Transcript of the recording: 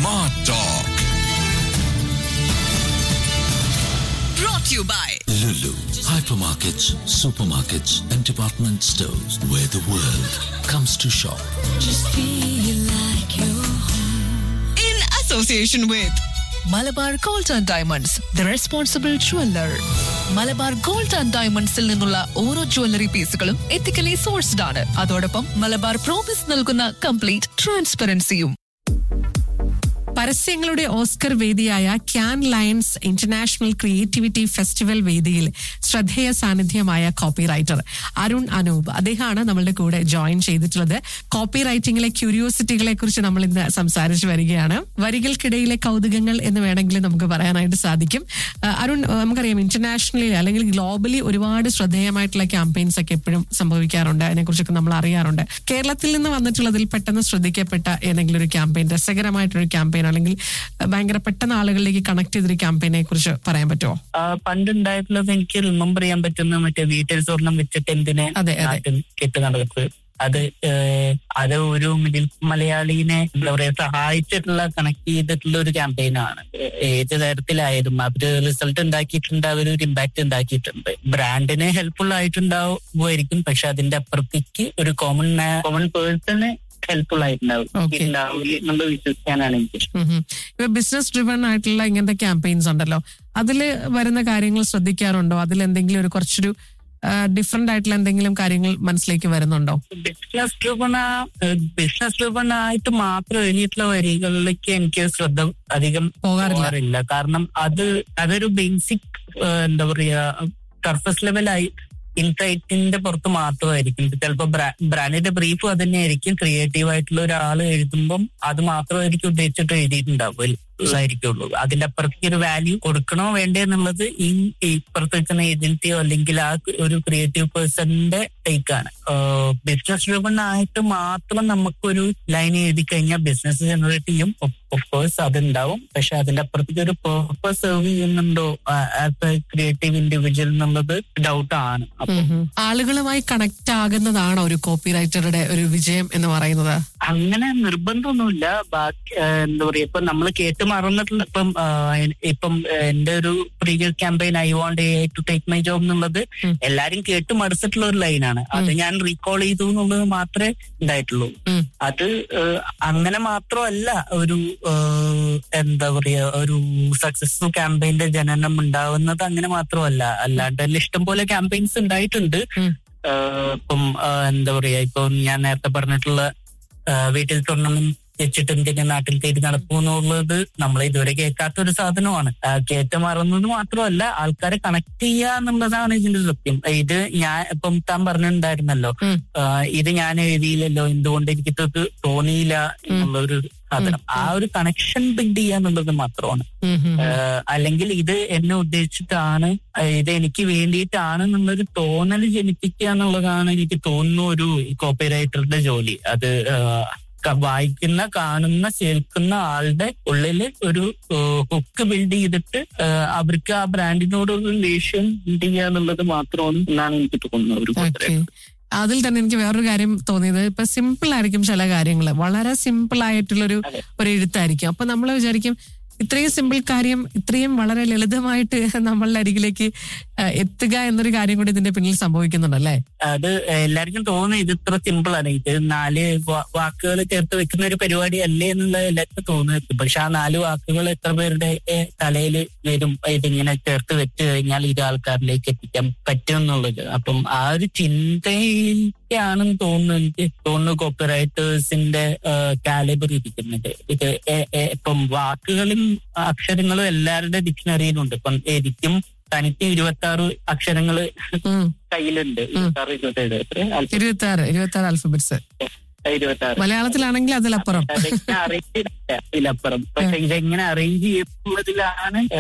Smart Talk. brought to you by Lulu. Hypermarkets, supermarkets, and department stores where the world comes to shop. in association with Malabar gold and diamonds the responsible jeweller Malabar gold and ഡയമണ്ട്സിൽ നിന്നുള്ള ഓരോ jewellery പീസുകളും ethically sourced ആണ് അതോടൊപ്പം Malabar promise നൽകുന്ന complete ട്രാൻസ്പെറൻസിയും പരസ്യങ്ങളുടെ Oscar വേദിയായ Cannes Lions international creativity festival വേദിയിൽ ശ്രദ്ധേയ സാന്നിധ്യമായ കോപ്പി റൈറ്റർ അരുൺ അനൂപ് അദ്ദേഹമാണ് നമ്മളുടെ കൂടെ ജോയിൻ ചെയ്തിട്ടുള്ളത് കോപ്പി റൈറ്റിംഗിലെ ക്യൂരിയോസിറ്റികളെ കുറിച്ച് നമ്മൾ ഇന്ന് സംസാരിച്ചു വരികയാണ് വരികൾക്കിടയിലെ കൗതുകങ്ങൾ എന്ന് വേണമെങ്കിൽ നമുക്ക് പറയാനായിട്ട് സാധിക്കും ആ, അരുൺ ആ, നമുക്കറിയാം ഇന്റർനാഷണലി അല്ലെങ്കിൽ ഗ്ലോബലി ഒരുപാട് ശ്രദ്ധേയമായിട്ടുള്ള ക്യാമ്പയിൻസ് ഒക്കെ എപ്പോഴും സംഭവിക്കാറുണ്ട് അതിനെക്കുറിച്ചൊക്കെ നമ്മൾ അറിയാറുണ്ട് കേരളത്തിൽ നിന്ന് വന്നിട്ടുള്ളതിൽ പെട്ടെന്ന് ശ്രദ്ധിക്കപ്പെട്ട ഏതെങ്കിലും ഒരു ക്യാമ്പയിൻ രസകരമായിട്ടൊരു ക്യാമ്പയിൻ അല്ലെങ്കിൽ അഹ് ഭയങ്കര പെട്ടെന്ന് ആളുകളിലേക്ക് കണക്ട് ചെയ്തൊരു ക്യാമ്പയിനെ കുറിച്ച് പറയാൻ പറ്റുമോ ആ, പണ്ടുണ്ടായിട്ടുള്ളത് എനിക്ക് റിമെമ്പർ ചെയ്യാൻ പറ്റുന്ന മറ്റേ വീട്ടിൽ സ്വർണം വെച്ചിട്ട് എന്തിനെ അതെ, അതെ. നാട്ടിൽ കെട്ട് നടക്കുന്നത് അത് ഏഹ്, അത് ഒരു മിഡിൽ മലയാളീനെ എന്താ പറയാ സഹായിച്ചിട്ടുള്ള കണക്ട് ചെയ്തിട്ടുള്ള ഒരു ക്യാമ്പയിനാണ് ഏത് തരത്തിലായാലും അവര് റിസൾട്ട് ഉണ്ടാക്കിയിട്ടുണ്ട് അവർ ഒരു ഇമ്പാക്ട് ഉണ്ടാക്കിയിട്ടുണ്ട് ബ്രാൻഡിന് ഹെൽപ്ഫുൾ ആയിട്ടുണ്ടാവുമായിരിക്കും പക്ഷെ അതിന്റെ അപ്പുറത്തേക്ക് ഒരു കോമൺ കോമൺ പേഴ്സണ് ഹെൽപ്ഫുൾ ആയിട്ടുണ്ടാവും Okay. ഉണ്ടാവില്ല എന്നുള്ളത് വിശ്വസിക്കാനാണ് എനിക്ക് ഇഷ്ടം. ഉം ഉം. ഇപ്പൊ ബിസിനസ് ഡ്രിവൺ ആയിട്ടുള്ള ഇങ്ങനത്തെ ക്യാമ്പയിൻസ് ഉണ്ടല്ലോ അതിൽ വരുന്ന കാര്യങ്ങൾ ശ്രദ്ധിക്കാറുണ്ടോ അതിൽ എന്തെങ്കിലും ഒരു കുറച്ചൊരു ഡിഫറെന്റ് ആയിട്ടുള്ള എന്തെങ്കിലും കാര്യങ്ങൾ മനസ്സിലേക്ക് വരുന്നുണ്ടോ ബിസിനസ് ഡ്രിവൺ ബിസിനസ് ഡ്രിവൺ ആയിട്ട് മാത്രം എഴുതിയിട്ടുള്ള വരികളിലേക്ക് എനിക്ക് ശ്രദ്ധ അധികം പോകാറില്ല. പോകാറില്ല കാരണം അത് അതൊരു ബേസിക് എന്താ പറയാ സർഫസ് ലെവലായി ഇൻസൈറ്റിന്റെ പുറത്ത് മാത്രമായിരിക്കും ചിലപ്പോ ബ്രാൻഡിന്റെ ബ്രീഫ് അത് തന്നെയായിരിക്കും ക്രിയേറ്റീവ് ആയിട്ടുള്ള ഒരാൾ എഴുതുമ്പം അത് മാത്രമായിരിക്കും ഉദ്ദേശിച്ചിട്ട് എഴുതിയിട്ടുണ്ടാവും ആയിരിക്കുള്ളൂ അതിന്റെ അപ്പുറത്തേക്ക് ഒരു വാല്യൂ കൊടുക്കണോ വേണ്ടേ എന്നുള്ളത് ഈ ഇപ്പുറത്ത് വെക്കുന്ന ഏജൻസിയോ അല്ലെങ്കിൽ ആ ഒരു ക്രിയേറ്റീവ് പേഴ്സണിന്റെ ടേക്കാണ് ബിസിനസ് ഡ്രിവൺ ആയിട്ട് മാത്രം നമുക്കൊരു ലൈൻ എഴുതി കഴിഞ്ഞാൽ ബിസിനസ് ജനറേറ്റ് ചെയ്യും ഓഫ് കോഴ്സ് അതുണ്ടാവും പക്ഷെ അതിന്റെ അപ്പുറത്തേക്ക് ഒരു പേർപ്പസ് സെർവ് ചെയ്യുന്നുണ്ടോ ആസ് എ ക്രിയേറ്റീവ് ഇൻഡിവിജ്വൽ എന്നുള്ളത് ഡൗട്ട് ആണ് അപ്പൊ ഉം ഉം. ആളുകളുമായി കണക്ട് ആകുന്നതാണോ ഒരു കോപ്പി റൈറ്ററുടെ ഒരു വിജയം എന്ന് പറയുന്നത് അങ്ങനെ നിർബന്ധമൊന്നുമില്ല ബാക്കി ആ, എന്താ പറയാ ഇപ്പൊ നമ്മൾ കേട്ട് മറന്നിട്ടുള്ള ഇപ്പം ആ, എ- ഇപ്പം ആ, എന്റെ ഒരു previous campaign I want a to take my job എന്നുള്ളത് ഉം. എല്ലാരും കേട്ട് മടുത്തിട്ടുള്ള ഒരു ലൈനാണ് അത് ഞാൻ റീകോൾ ചെയ്തു എന്നുള്ളത് മാത്രമേ ഉണ്ടായിട്ടുള്ളൂ ഉം. അത് ആ, അങ്ങനെ മാത്രമല്ല ഒരു ആ, എന്താ പറയാ ഒരു സക്സസ്ഫുൾ ക്യാമ്പയിന്റെ ജനനം ഉണ്ടാവുന്നത് അങ്ങനെ മാത്രമല്ല അല്ലാണ്ട് തന്നെ ഇഷ്ടംപോലെ ക്യാമ്പയിൻസ് ഉണ്ടായിട്ടുണ്ട് ഉം. ആ, ഇപ്പം ആ, എന്താ പറയാ ഇപ്പം ഞാൻ നേരത്തെ പറഞ്ഞിട്ടുള്ള ആ, വീട്ടിൽ സ്വർണ്ണം വെച്ചിട്ട് എന്തിന്റെ നാട്ടിൽ തേടി നടക്കുമെന്നുള്ളത് നമ്മൾ ഇതുവരെ കേൾക്കാത്ത ഒരു സാധനമാണ് ആ, കേട്ട് മറന്നത് മാത്രമല്ല ആൾക്കാരെ കണക്ട് ചെയ്യുക എന്നുള്ളതാണ് ഇതിന്റെ സത്യം ഇത് ഞാൻ ഇപ്പം താൻ പറഞ്ഞിട്ടുണ്ടായിരുന്നല്ലോ ഉം. ആ, ഇത് ഞാൻ എഴുതിയില്ലല്ലോ എന്തുകൊണ്ട് എനിക്കിത് തോന്നിയില്ല എന്നുള്ള ഒരു സാധനം ആ ഒരു കണക്ഷൻ ബിൽഡ് ചെയ്യുക എന്നുള്ളത് മാത്രമാണ് ഉം ഉം. ഏഹ് അല്ലെങ്കിൽ ഇത് എന്നെ ഉദ്ദേശിച്ചിട്ടാണ് ഏഹ് ഇത് എനിക്ക് വേണ്ടിയിട്ടാണ് എന്നുള്ളൊരു തോന്നൽ ജനിപ്പിക്കുക എന്നുള്ളതാണ് എനിക്ക് തോന്നുന്നു ഒരു കോപ്പി റൈറ്ററുടെ ജോലി അത് ഏഹ് ക- വായിക്കുന്ന കാണുന്ന കേൾക്കുന്ന ആളുടെ ഉള്ളില് ഒരു ഹുക്ക് ബിൽഡ് ചെയ്തിട്ട് ഏഹ് അവർക്ക് ആ ബ്രാൻഡിനോട് ഒരു ദേഷ്യം ബിൽഡ് ചെയ്യുക എന്നുള്ളത് മാത്രമാണ് എന്നാണ് എനിക്ക് തോന്നുന്നത് ഒരു കോപ്പി ഓക്കെ അതിൽ തന്നെ എനിക്ക് വേറൊരു കാര്യം തോന്നിയത് ഇപ്പൊ സിമ്പിൾ ആയിരിക്കും ചില കാര്യങ്ങൾ വളരെ സിമ്പിൾ ആയിട്ടുള്ളൊരു അതെ. ഒരു എഴുത്തായിരിക്കും അപ്പൊ നമ്മൾ വിചാരിക്കും ഇത്രയും സിമ്പിൾ കാര്യം ഇത്രയും വളരെ ലളിതമായിട്ട് നമ്മളുടെ അരികിലേക്ക് ആ, എത്തുക എന്നൊരു കാര്യം കൂടി ഇതിന്റെ പിന്നിൽ സംഭവിക്കുന്നുണ്ടല്ലേ അത് എല്ലാവർക്കും തോന്നുന്നു ഇത് ഇത്ര സിമ്പിൾ ആണ് ഇത് നാല് വാക്കുകൾ ചേർത്ത് വെക്കുന്ന ഒരു പരിപാടി അല്ലേ എന്നുള്ള എല്ലാവർക്കും തോന്നുന്നു പക്ഷെ ആ നാല് വാക്കുകൾ എത്ര പേരുടെ തലയിൽ വരും ഇതിങ്ങനെ ചേർത്ത് വെച്ച് കഴിഞ്ഞാൽ ഇത് ആൾക്കാരിലേക്ക് എത്തിക്കാൻ പറ്റും എന്നുള്ളത് അപ്പം ആ ഒരു ചിന്തയിലേക്കാണെന്ന് തോന്നുന്നു എനിക്ക് തോന്നുന്നു കോപ്പി റൈറ്റേഴ്സിന്റെ കാലിബർ ഇരിക്കുന്നത് ഇത് എ- എ- ഇപ്പം വാക്കുകളും അക്ഷരങ്ങളും എല്ലാവരുടെ ഡിക്ഷണറിയിലുണ്ട് ഇപ്പം എനിക്കും തനിക്ക് ഇരുപത്തി ആറ് അക്ഷരങ്ങള് ഉം. കയ്യിലുണ്ട് ഇരുപത്തി ആറ് ഇരുപത്തേഴ് എത്ര ഇരുപത്തി ആറ് ഇരുപത്തി ആറ് അൽഫബറ്റ്സ് ഇരുപത്തി ആറ് മലയാളത്തിലാണെങ്കിൽ അതിലപ്പുറം അതെങ്ങനെ അറേഞ്ച് ചെയ്തില്ല ഇതിലപ്പുറം പക്ഷെ ഇതെങ്ങനെ അറേഞ്ച് ചെയ്യുന്നതിലാണ്